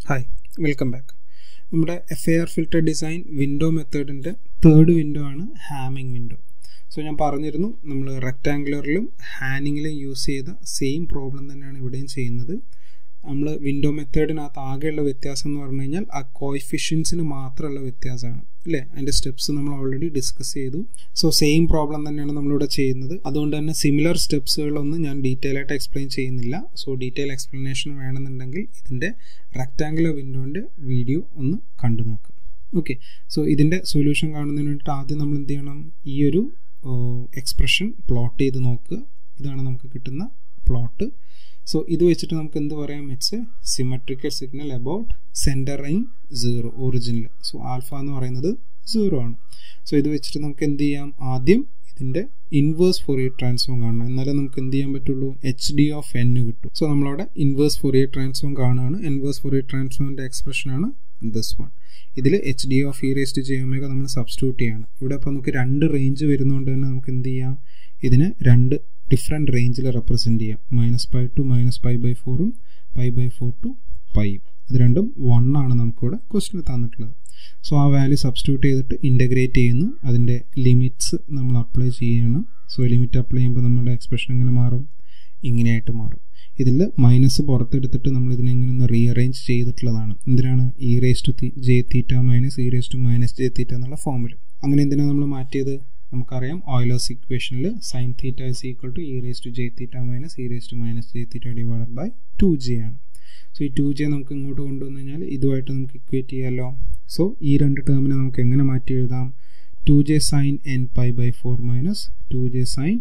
hi welcome back നമ്മുടെ F I R filter design window മെത്തേഡിൻ്റെ third window ആണ് Hamming window so ഞാൻ പറഞ്ഞിരുന്നു നമ്മൾ റെക്റ്റാങ്കുലറിലും ഹാനിങ്ങിലും യൂസ് ചെയ്ത സെയിം പ്രോബ്ലം തന്നെയാണ് ഇവിടെയും ചെയ്യുന്നത് നമ്മൾ വിൻഡോ മെത്തേഡിനകത്ത് ആകെയുള്ള വ്യത്യാസം എന്ന് പറഞ്ഞു കഴിഞ്ഞാൽ ആ കോയിഫിഷ്യൻസിന് മാത്രമുള്ള വ്യത്യാസമാണ് അല്ലേ അതിൻ്റെ സ്റ്റെപ്സ് നമ്മൾ ഓൾറെഡി ഡിസ്കസ് ചെയ്തു സോ സെയിം പ്രോബ്ലം തന്നെയാണ് നമ്മളിവിടെ ചെയ്യുന്നത് അതുകൊണ്ട് തന്നെ സിമിലർ സ്റ്റെപ്സുകളൊന്നും ഞാൻ ഡീറ്റെയിൽ ആയിട്ട് എക്സ്പ്ലെയിൻ ചെയ്യുന്നില്ല സോ ഡീറ്റെയിൽ എക്സ്പ്ലനേഷൻ വേണമെന്നുണ്ടെങ്കിൽ ഇതിൻ്റെ റെക്റ്റാങ്കുലർ വിൻഡോൻ്റെ വീഡിയോ ഒന്ന് കണ്ടു നോക്കുക ഓക്കെ സോ ഇതിൻ്റെ സൊല്യൂഷൻ കാണുന്നതിന് വേണ്ടിയിട്ട് ആദ്യം നമ്മൾ എന്ത് ചെയ്യണം ഈ ഒരു എക്സ്പ്രഷൻ പ്ലോട്ട് ചെയ്ത് നോക്കുക ഇതാണ് നമുക്ക് കിട്ടുന്ന പ്ലോട്ട് സോ ഇത് വെച്ചിട്ട് നമുക്ക് എന്ത് പറയാം it's a symmetrical signal about centre in zero original so alpha എന്ന് പറയുന്നത് സീറോ ആണ് സോ ഇത് വെച്ചിട്ട് നമുക്ക് എന്ത് ചെയ്യാം ആദ്യം ഇതിൻ്റെ ഇൻവേഴ്സ് ഫോറിയർ ട്രാൻസ്ഫോം കാണണം എന്നാലേ നമുക്ക് എന്ത് ചെയ്യാൻ പറ്റുള്ളൂ എച്ച് ഡി ഓഫ് എൻ കിട്ടും സോ നമ്മളവിടെ ഇൻവേഴ്സ് ഫോറിയർ ട്രാൻസ്ഫോം കാണുകയാണ് ഇൻവേഴ്സ് ഫോറിയർ ട്രാൻസ്ഫോമിൻ്റെ എക്സ്പ്രഷനാണ് ദിസ് വൺ ഇതിൽ H D of E raised ചെയ്യുമ്പോൾ നമ്മൾ സബ്സ്റ്റിറ്റ്യൂട്ട് ചെയ്യാണ് ഇവിടെ ഇപ്പോൾ നമുക്ക് രണ്ട് റേഞ്ച് വരുന്നതുകൊണ്ട് തന്നെ നമുക്ക് എന്ത് ചെയ്യാം ഇതിന് രണ്ട് ഡിഫറെൻറ്റ് റേഞ്ചിൽ റെപ്രസെൻറ്റ് ചെയ്യാം minus pi to minus pi by ഫോറും പൈ ബൈ ഫോർ ടു പൈയും ഇത് രണ്ടും വൺ ആണ് നമുക്കിവിടെ ക്വസ്റ്റിൽ തന്നിട്ടുള്ളത് സോ ആ വാല്യൂ സബ്സ്റ്റിറ്റ്യൂട്ട് ചെയ്തിട്ട് ഇൻ്റഗ്രേറ്റ് ചെയ്യുന്നു അതിൻ്റെ ലിമിറ്റ്സ് നമ്മൾ അപ്ലൈ ചെയ്യണം സോ ലിമിറ്റ് അപ്ലൈ ചെയ്യുമ്പോൾ നമ്മുടെ എക്സ്പ്രഷൻ എങ്ങനെ മാറും ഇങ്ങനെയായിട്ട് മാറും ഇതിൽ മൈനസ് പുറത്തെടുത്തിട്ട് നമ്മൾ ഇതിനെ ഇങ്ങനെ ഒന്ന് റീഅറേഞ്ച് ചെയ്തിട്ടുള്ളതാണ് എന്തിനാണ് E raise to J theta minus E raise to minus J theta എന്നുള്ള ഫോമിൽ അങ്ങനെ എന്തിനാണ് നമ്മൾ മാറ്റിയത് നമുക്കറിയാം ഓയിലേഴ്സ് ഇക്വേഷനിൽ sine theta is equal to E raise to J theta minus E raise to minus J theta divided by two J ആണ് സോ ഈ ടു ജെ നമുക്ക് ഇങ്ങോട്ട് കൊണ്ടുവന്നു കഴിഞ്ഞാൽ ഇതുമായിട്ട് നമുക്ക് ഇക്വേറ്റ് ചെയ്യാമല്ലോ സോ ഈ രണ്ട് ടേമിനെ നമുക്ക് എങ്ങനെ മാറ്റി എഴുതാം two J sine N pi by four minus two J sine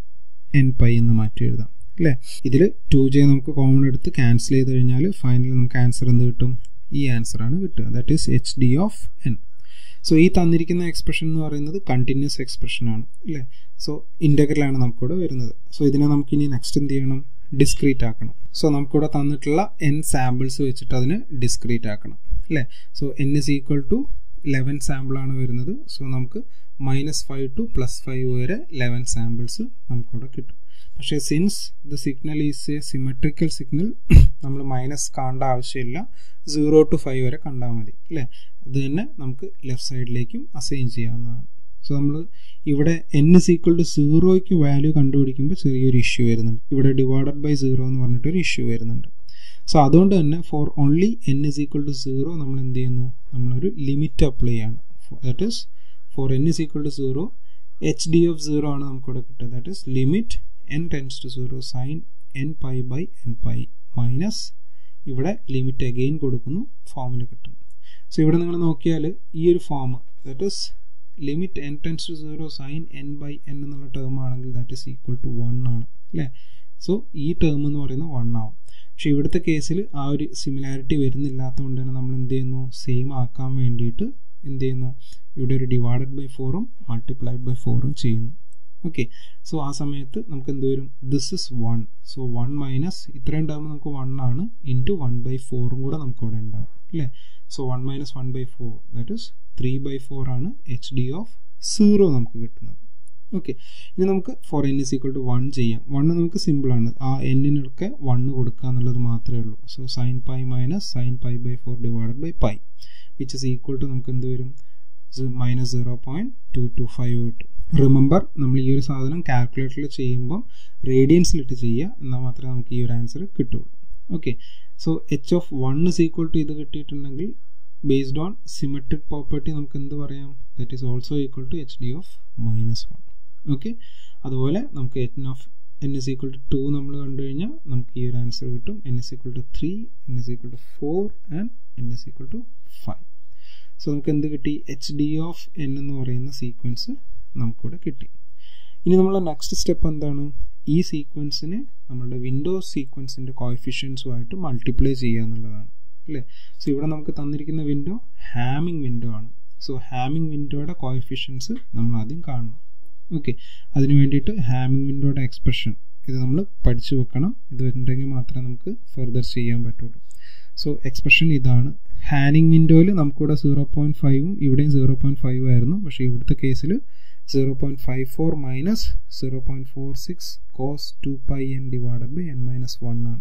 N pi എന്ന് മാറ്റി എഴുതാം അല്ലേ ഇതിൽ ടു ജെ നമുക്ക് കോമൺ എടുത്ത് ക്യാൻസൽ ചെയ്ത് കഴിഞ്ഞാൽ ഫൈനലി നമുക്ക് ആൻസർ എന്ത് കിട്ടും ഈ ആൻസറാണ് കിട്ടുക that is H D of N so ഈ തന്നിരിക്കുന്ന എക്സ്പ്രഷൻ എന്ന് പറയുന്നത് കണ്ടിന്യൂസ് എക്സ്പ്രഷൻ ആണ് അല്ലേ സോ ഇൻ്റഗ്രലാണ് നമുക്കിവിടെ വരുന്നത് സോ ഇതിനെ നമുക്കിനി നെക്സ്റ്റ് എന്ത് ചെയ്യണം ഡിസ്ക്രീറ്റ് ആക്കണം സോ നമുക്കിവിടെ തന്നിട്ടുള്ള എൻ സാമ്പിൾസ് വെച്ചിട്ട് അതിനെ ഡിസ്ക്രീറ്റ് ആക്കണം അല്ലേ so N is equal to eleven സാമ്പിളാണ് വരുന്നത് സോ നമുക്ക് minus five to plus five വരെ ലെവൻ സാമ്പിൾസ് നമുക്കിവിടെ കിട്ടും പക്ഷേ since the signal is a symmetrical signal നമ്മൾ മൈനസ് കാണേണ്ട ആവശ്യമില്ല സീറോ ടു ഫൈവ് വരെ കണ്ടാൽ മതി അല്ലേ അത് തന്നെ നമുക്ക് ലെഫ്റ്റ് സൈഡിലേക്കും അസൈൻ ചെയ്യാവുന്നതാണ് സോ നമ്മൾ ഇവിടെ എൻ ഇസ് ഈക്വൽ ടു സീറോയ്ക്ക് വാല്യൂ കണ്ടുപിടിക്കുമ്പോൾ ചെറിയൊരു ഇഷ്യൂ വരുന്നുണ്ട് ഇവിടെ ഡിവൈഡഡ് ബൈ സീറോ എന്ന് പറഞ്ഞിട്ടൊരു ഇഷ്യൂ വരുന്നുണ്ട് സോ അതുകൊണ്ട് തന്നെ for only N is equal to zero നമ്മൾ എന്ത് ചെയ്യുന്നു നമ്മളൊരു ലിമിറ്റ് അപ്ലൈ ചെയ്യാണ് that is for N is equal to zero H D of zero ആണ് നമുക്കിവിടെ കിട്ടുക that is limit N tends to zero sine N pi by N pi minus ഇവിടെ limit again കൊടുക്കുന്നു ഫോമിൽ കിട്ടുന്നു സോ ഇവിടെ നിങ്ങൾ നോക്കിയാൽ ഈ ഒരു form that is limit N tends to zero sine N by N എന്നുള്ള ടേം ആണെങ്കിൽ that is equal to one ആണ് അല്ലേ സോ ഈ ടേം എന്ന് പറയുന്നത് വൺ ആവും പക്ഷെ ഇവിടുത്തെ കേസിൽ ആ ഒരു സിമിലാരിറ്റി വരുന്നില്ലാത്തതുകൊണ്ട് തന്നെ നമ്മൾ എന്ത് ചെയ്യുന്നു സെയിം ആക്കാൻ വേണ്ടിയിട്ട് എന്ത് ചെയ്യുന്നു ഇവിടെ ഒരു ഡിവൈഡഡ് ബൈ ഫോറും മൾട്ടിപ്ലൈഡ് ബൈ ഫോറും ചെയ്യുന്നു ഓക്കെ സോ ആ സമയത്ത് നമുക്ക് എന്ത് വരും this is one so one minus ഇത്രയും ടേം നമുക്ക് വൺ ആണ് ഇൻറ്റു വൺ ബൈ ഫോറും കൂടെ നമുക്ക് ഇവിടെ ഉണ്ടാവും അല്ലേ so one minus one by for that is three by four ആണ് എച്ച് ഡി ഓഫ് സീറോ നമുക്ക് കിട്ടുന്നത് ഓക്കെ ഇനി നമുക്ക് four N is equal to one ചെയ്യാം വണ്ണ് നമുക്ക് സിമ്പിളാണ് ആ എന്നിനൊക്കെ വണ്ണ് കൊടുക്കുക എന്നുള്ളത് മാത്രമേ ഉള്ളൂ so sine pi minus sine pi by four divided by pi which is equal to നമുക്ക് എന്ത് വരും minus zero point two two five കിട്ടും റിമെമ്പർ നമ്മൾ ഈ ഒരു സാധനം കാൽക്കുലേറ്ററിൽ ചെയ്യുമ്പം റേഡിയൻസിലിട്ട് ചെയ്യുക എന്നാൽ മാത്രമേ നമുക്ക് ഈ ഒരു ആൻസർ കിട്ടുള്ളൂ okay so H of one is equal to ഇത് കിട്ടിയിട്ടുണ്ടെങ്കിൽ ബേസ്ഡ് ഓൺ സിമെട്രിക് പ്രോപ്പർട്ടി നമുക്ക് എന്ത് പറയാം that is also equal to H D of minus one okay അതുപോലെ നമുക്ക് n of n is equal to two നമ്മൾ കണ്ടു കഴിഞ്ഞാൽ നമുക്ക് ഈ ഒരു ആൻസർ കിട്ടും n is equal to three n is equal to four and n is equal to five so നമുക്ക് എന്ത് കിട്ടി എച്ച് ഡി ഓഫ് എൻ എന്ന് പറയുന്ന സീക്വൻസ് നമുക്കിവിടെ കിട്ടി ഇനി നമ്മളെ നെക്സ്റ്റ് സ്റ്റെപ്പ് എന്താണ് ഈ സീക്വൻസിനെ നമ്മളുടെ വിൻഡോസ് സീക്വൻസിൻ്റെ കോയിഫിഷ്യൻസുമായിട്ട് മൾട്ടിപ്ലൈ ചെയ്യുക എന്നുള്ളതാണ് അല്ലേ സോ ഇവിടെ നമുക്ക് തന്നിരിക്കുന്ന വിൻഡോ ഹാമിംഗ് വിൻഡോ ആണ് സോ ഹാമിംഗ് വിൻഡോയുടെ കോയിഫിഷ്യൻസ് നമ്മൾ ആദ്യം കാണണം ഓക്കെ അതിന് വേണ്ടിയിട്ട് ഹാമിംഗ് വിൻഡോയുടെ എക്സ്പ്രഷൻ ഇത് നമ്മൾ പഠിച്ചു വെക്കണം ഇത് ഉണ്ടെങ്കിൽ മാത്രമേ നമുക്ക് ഫെർദർ ചെയ്യാൻ പറ്റുള്ളൂ സോ എക്സ്പ്രഷൻ ഇതാണ് ഹാനിങ് വിൻഡോയിൽ നമുക്കിവിടെ സീറോ പോയിൻറ്റ് ഫൈവും ഇവിടെയും സീറോ പോയിൻറ്റ് ഫൈവ് ആയിരുന്നു പക്ഷേ ഇവിടുത്തെ കേസിൽ zero point five four minus zero point four six cos two pi n divided by n minus one ആണ്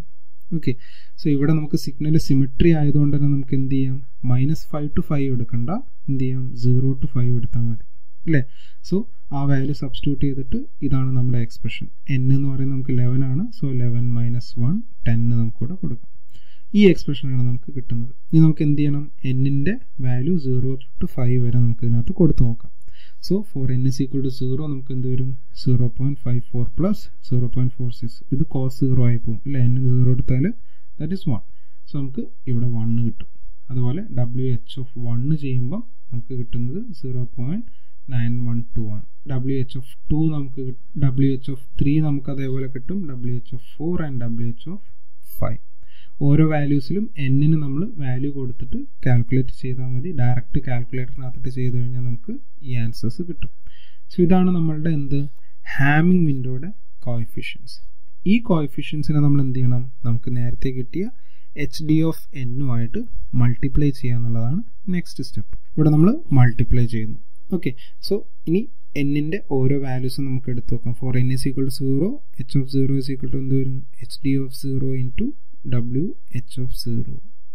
ഓക്കെ സോ ഇവിടെ നമുക്ക് സിഗ്നൽ സിമെട്രി ആയതുകൊണ്ട് തന്നെ നമുക്ക് എന്ത് ചെയ്യാം മൈനസ് ഫൈവ് ടു ഫൈവ് എടുക്കണ്ട എന്ത് ചെയ്യാം സീറോ ടു ഫൈവ് എടുത്താൽ മതി അല്ലേ സോ ആ വാല്യൂ സബ്സ്റ്റിറ്റ്യൂട്ട് ചെയ്തിട്ട് ഇതാണ് നമ്മുടെ എക്സ്പ്രഷൻ എൻ എന്ന് പറയുന്നത് നമുക്ക് ലെവൻ ആണ് സോ ലെവൻ മൈനസ് വൺ ടെന്ന് നമുക്കിവിടെ കൊടുക്കാം ഈ എക്സ്പ്രഷനാണ് നമുക്ക് കിട്ടുന്നത് ഇനി നമുക്ക് എന്ത് ചെയ്യണം എന്നിൻ്റെ വാല്യൂ സീറോ ടു ഫൈവ് വരെ നമുക്ക് ഇതിനകത്ത് കൊടുത്തു നോക്കാം so for N is equal to zero നമുക്ക് എന്ത് വരും zero point five four plus zero point four six ഇത് കോസ് സീറോ ആയി പോകും അല്ലേ എന്നിന് സീറോ എടുത്താൽ ദാറ്റ് ഇസ് വൺ സോ നമുക്ക് ഇവിടെ വണ്ണ് കിട്ടും അതുപോലെ ഡബ്ല്യു എച്ച് ഓഫ് വണ്ണ് ചെയ്യുമ്പം നമുക്ക് കിട്ടുന്നത് zero point nine one two ആണ് ഡബ്ല്യു എച്ച് ഓഫ് ടു നമുക്ക് ഡബ്ല്യു എച്ച് ഓഫ് ത്രീ നമുക്ക് അതേപോലെ കിട്ടും W H of four and W H of five ഓരോ വാല്യൂസിലും എന്നിന് നമ്മൾ വാല്യൂ കൊടുത്തിട്ട് കാൽക്കുലേറ്റ് ചെയ്താൽ മതി ഡയറക്റ്റ് കാൽക്കുലേറ്ററിനകത്തിട്ട് ചെയ്ത് കഴിഞ്ഞാൽ നമുക്ക് ഈ ആൻസേഴ്സ് കിട്ടും സോ ഇതാണ് നമ്മളുടെ എന്ത് ഹാമിംഗ് വിൻഡോയുടെ കോയിഫിഷ്യൻസ് ഈ കോയിഫിഷ്യൻസിനെ നമ്മൾ എന്ത് ചെയ്യണം നമുക്ക് നേരത്തെ കിട്ടിയ എച്ച് ഡി ഓഫ് എന്നുമായിട്ട് മൾട്ടിപ്ലൈ ചെയ്യുക എന്നുള്ളതാണ് നെക്സ്റ്റ് സ്റ്റെപ്പ് ഇവിടെ നമ്മൾ മൾട്ടിപ്ലൈ ചെയ്യുന്നു ഓക്കെ സോ ഇനി എന്നിൻ്റെ ഓരോ വാല്യൂസും നമുക്ക് എടുത്ത് നോക്കാം for N is equal to zero H of zero is equal to എന്ത് വരും H D of zero into W H of zero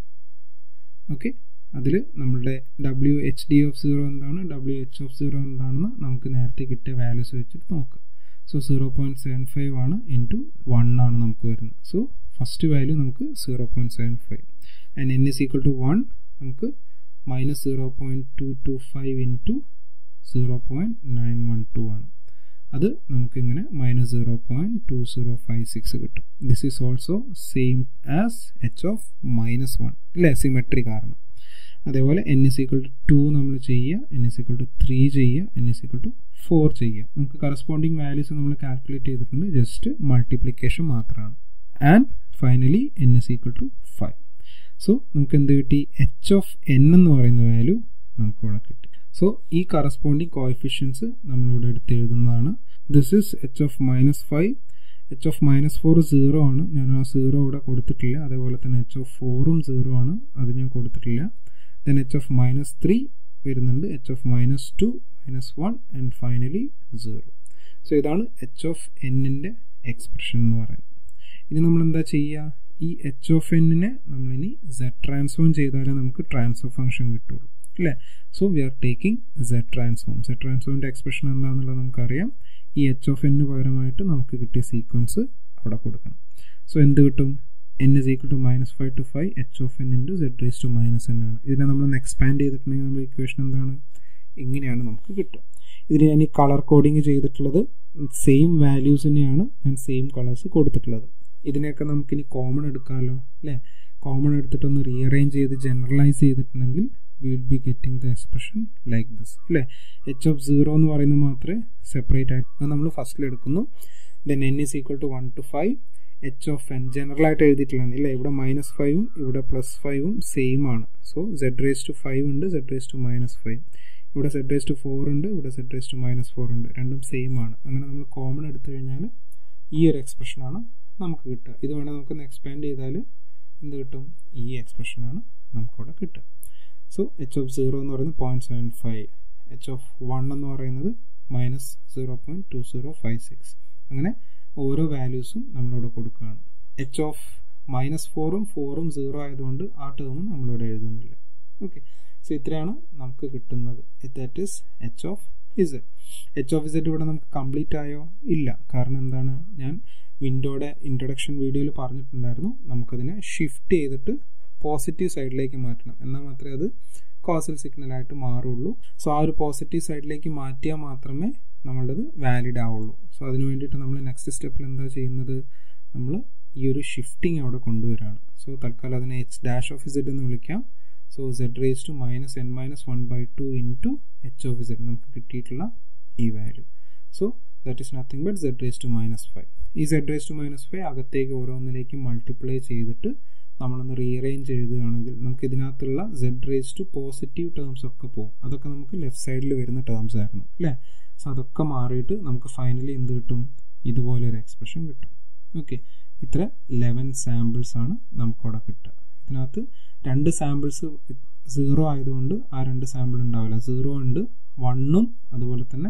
okay അതിൽ നമ്മളുടെ W H D of zero എന്താണ് ഡബ്ല്യു എച്ച് ഓഫ് സീറോ എന്താണെന്ന് നമുക്ക് നേരത്തെ കിട്ടിയ values വെച്ചിട്ട് നോക്കാം so zero point seven five ആണ് ഇൻറ്റു വൺ ആണ് നമുക്ക് വരുന്നത് സോ ഫസ്റ്റ് വാല്യൂ നമുക്ക് zero point seven five and n is equal to one നമുക്ക് minus zero point two two five into zero point nine one two ആണ് അത് നമുക്കിങ്ങനെ minus zero point two zero five six കിട്ടും this is also same as H of minus one അല്ലേ symmetry കാരണം അതേപോലെ n is equal to two നമ്മൾ ചെയ്യുക n is equal to three ചെയ്യുക n is equal to four ചെയ്യുക നമുക്ക് corresponding values നമ്മൾ കാൽക്കുലേറ്റ് ചെയ്തിട്ടുണ്ട് ജസ്റ്റ് മൾട്ടിപ്ലിക്കേഷൻ മാത്രമാണ് and finally N is equal to five so നമുക്ക് എന്ത് കിട്ടി എച്ച് ഓഫ് എൻ എന്ന് പറയുന്ന വാല്യൂ നമുക്ക് ഇവിടെ കിട്ടി സോ ഈ കറസ്പോണ്ടിങ് കോയിഫിഷ്യൻസ് നമ്മളിവിടെ എടുത്ത് എഴുതുന്നതാണ് this is H of minus five H of minus four zero ആണ് ഞാൻ ആ സീറോ ഇവിടെ കൊടുത്തിട്ടില്ല അതേപോലെ തന്നെ എച്ച് ഓഫ് ഫോറും സീറോ ആണ് അത് ഞാൻ കൊടുത്തിട്ടില്ല then H of minus three വരുന്നുണ്ട് H of minus two minus one and finally zero so ഇതാണ് എച്ച് ഓഫ് എന്നിൻ്റെ എക്സ്പ്രഷൻ എന്ന് പറയുന്നത് ഇനി നമ്മൾ എന്താ ചെയ്യുക ഈ എച്ച് ഓഫ് എന്നിനെ നമ്മളിനി സെഡ് ട്രാൻസ്ഫോം ചെയ്താലേ നമുക്ക് ട്രാൻസ്ഫർ ഫംഗ്ഷൻ കിട്ടുള്ളൂ അല്ലേ so we are taking Z transform Z ട്രാൻസ്ഫോമിൻ്റെ എക്സ്പ്രഷൻ എന്താണെന്നുള്ളത് നമുക്കറിയാം ഈ എച്ച് ഓഫ് എന്നിന് പകരമായിട്ട് നമുക്ക് കിട്ടിയ സീക്വൻസ് അവിടെ കൊടുക്കണം സോ എന്ത് കിട്ടും n is equal to minus five to five H of n into Z raise to minus n ആണ് ഇതിനെ നമ്മളൊന്ന് എക്സ്പാൻഡ് ചെയ്തിട്ടുണ്ടെങ്കിൽ നമ്മുടെ ഇക്വേഷൻ എന്താണ് ഇങ്ങനെയാണ് നമുക്ക് കിട്ടുക ഇതിന് ഞാൻ ഈ കളർ കോഡിങ് ചെയ്തിട്ടുള്ളത് സെയിം വാല്യൂസ് തന്നെയാണ് ഞാൻ സെയിം കളേഴ്സ് കൊടുത്തിട്ടുള്ളത് ഇതിനെയൊക്കെ നമുക്കിനി കോമൺ എടുക്കാമല്ലോ അല്ലേ കോമൺ എടുത്തിട്ടൊന്ന് റീഅറേഞ്ച് ചെയ്ത് ജനറലൈസ് ചെയ്തിട്ടുണ്ടെങ്കിൽ we will be getting the expression like this അല്ലേ എച്ച് ഓഫ് സീറോ എന്ന് പറയുന്നത് മാത്രമേ സെപ്പറേറ്റ് ആയിട്ട് അത് നമ്മൾ ഫസ്റ്റിൽ എടുക്കുന്നു then n is equal to one to five H of n general ആയിട്ട് എഴുതിയിട്ടുള്ളതാണ് ഇല്ല ഇവിടെ മൈനസ് ഫൈവും ഇവിടെ പ്ലസ് ഫൈവും സെയിം ആണ് so Z raise to five ഉണ്ട് Z raise to minus five ഇവിടെ സെഡ് റേസ് ടു ഫോർ ഉണ്ട് ഇവിടെ Z raise to minus four ഉണ്ട് രണ്ടും സെയിം ആണ് അങ്ങനെ നമ്മൾ കോമൺ എടുത്തു കഴിഞ്ഞാൽ ഈ ഒരു എക്സ്പ്രഷനാണ് നമുക്ക് കിട്ടുക ഇത് വേണേൽ നമുക്കൊന്ന് എക്സ്പാൻഡ് ചെയ്താൽ എന്ത് കിട്ടും ഈ എക്സ്പ്രഷനാണ് നമുക്കവിടെ കിട്ടുക സോ എച്ച് ഓഫ് സീറോ എന്ന് പറയുന്നത് point seven five H of one എന്ന് പറയുന്നത് minus zero point two zero five six അങ്ങനെ ഓരോ വാല്യൂസും നമ്മളിവിടെ കൊടുക്കുകയാണ് എച്ച് ഓഫ് മൈനസ് ഫോറും ഫോറും സീറോ ആയതുകൊണ്ട് ആ ടേം നമ്മളിവിടെ എഴുതുന്നില്ല ഓക്കെ സോ ഇത്രയാണ് നമുക്ക് കിട്ടുന്നത് that is H of Z H of Z ഇവിടെ നമുക്ക് കംപ്ലീറ്റ് ആയോ ഇല്ല കാരണം എന്താണ് ഞാൻ വിൻഡോയുടെ ഇൻട്രൊഡക്ഷൻ വീഡിയോയിൽ പറഞ്ഞിട്ടുണ്ടായിരുന്നു നമുക്കതിനെ ഷിഫ്റ്റ് ചെയ്തിട്ട് പോസിറ്റീവ് സൈഡിലേക്ക് മാറ്റണം എന്നാൽ മാത്രമേ അത് കോസൽ സിഗ്നലായിട്ട് മാറുള്ളൂ സോ ആ ഒരു പോസിറ്റീവ് സൈഡിലേക്ക് മാറ്റിയാൽ മാത്രമേ നമ്മളുടേത് വാലിഡ് ആവുള്ളൂ സോ അതിന് വേണ്ടിയിട്ട് നമ്മൾ നെക്സ്റ്റ് സ്റ്റെപ്പിൽ എന്താ ചെയ്യുന്നത് നമ്മൾ ഈ ഒരു ഷിഫ്റ്റിംഗ് അവിടെ കൊണ്ടുവരികയാണ് സോ തൽക്കാലം അതിനെ എച്ച് ഡാഷ് ഓഫ് ഇസഡ് എന്ന് വിളിക്കാം so Z raise to minus n minus one by two into H of Z നമുക്ക് കിട്ടിയിട്ടുള്ള ഈ value so that is nothing but Z raise to minus five ഈ Z raise to minus five അകത്തേക്ക് ഓരോന്നിലേക്ക് multiply ചെയ്തിട്ട് നമ്മളൊന്ന് rearrange എഴുതുകയാണെങ്കിൽ നമുക്ക് ഇതിനകത്തുള്ള Z raise to positive terms ഒക്കെ പോകും അതൊക്കെ നമുക്ക് ലെഫ്റ്റ് സൈഡിൽ വരുന്ന ടേംസ് ആയിരുന്നു അല്ലേ സോ അതൊക്കെ മാറിയിട്ട് നമുക്ക് ഫൈനലി എന്ത് കിട്ടും ഇതുപോലെ ഒരു എക്സ്പ്രഷൻ കിട്ടും ഓക്കെ ഇത്ര ലെവൻ സാമ്പിൾസ് ആണ് നമുക്കവിടെ കിട്ടുക ഇതിനകത്ത് രണ്ട് സാമ്പിൾസ് സീറോ ആയതുകൊണ്ട് ആ രണ്ട് സാമ്പിൾ ഉണ്ടാവില്ല സീറോ ഉണ്ട് വണ്ണും അതുപോലെ തന്നെ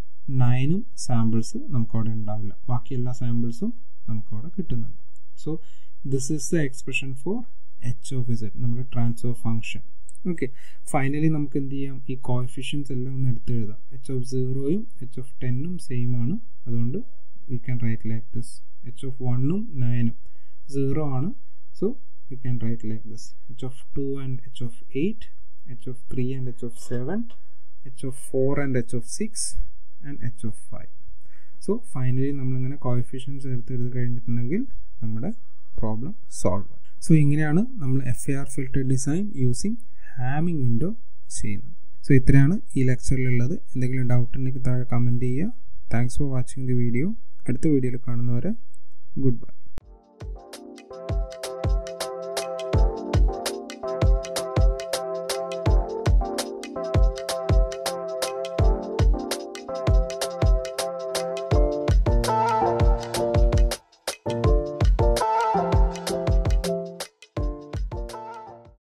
നയനും സാമ്പിൾസ് നമുക്കവിടെ ഉണ്ടാവില്ല ബാക്കി എല്ലാ സാമ്പിൾസും നമുക്കവിടെ കിട്ടുന്നുണ്ട് so this is the expression for H of Z നമ്മുടെ ട്രാൻസ്ഫർ ഫംഗ്ഷൻ ഓക്കെ ഫൈനലി നമുക്ക് എന്ത് ചെയ്യാം ഈ കോഎഫിഷ്യൻസ് എല്ലാം ഒന്ന് എടുത്ത് എഴുതാം എച്ച് ഓഫ് സീറോയും എച്ച് ഓഫ് ടെന്നും സെയിം ആണ് അതുകൊണ്ട് we can write like this H of വണ്ണും നയനും സീറോ ആണ് so we can write like this H of two and H of eight H of three and H of seven H of four and H of six and H of five so finally നമ്മളിങ്ങനെ coefficients എടുത്ത് എഴുതി കഴിഞ്ഞിട്ടുണ്ടെങ്കിൽ നമ്മുടെ problem solve ആയി so ഇങ്ങനെയാണ് നമ്മൾ F A R filter design using Hamming window ചെയ്യുന്നത് so ഇത്രയാണ് ഈ ലെക്ചറിലുള്ളത് എന്തെങ്കിലും ഡൗട്ട് ഉണ്ടെങ്കിൽ താഴെ കമൻറ്റ് ചെയ്യുക thanks for watching the video അടുത്ത വീഡിയോയിൽ കാണുന്നവരെ ഗുഡ് ബൈ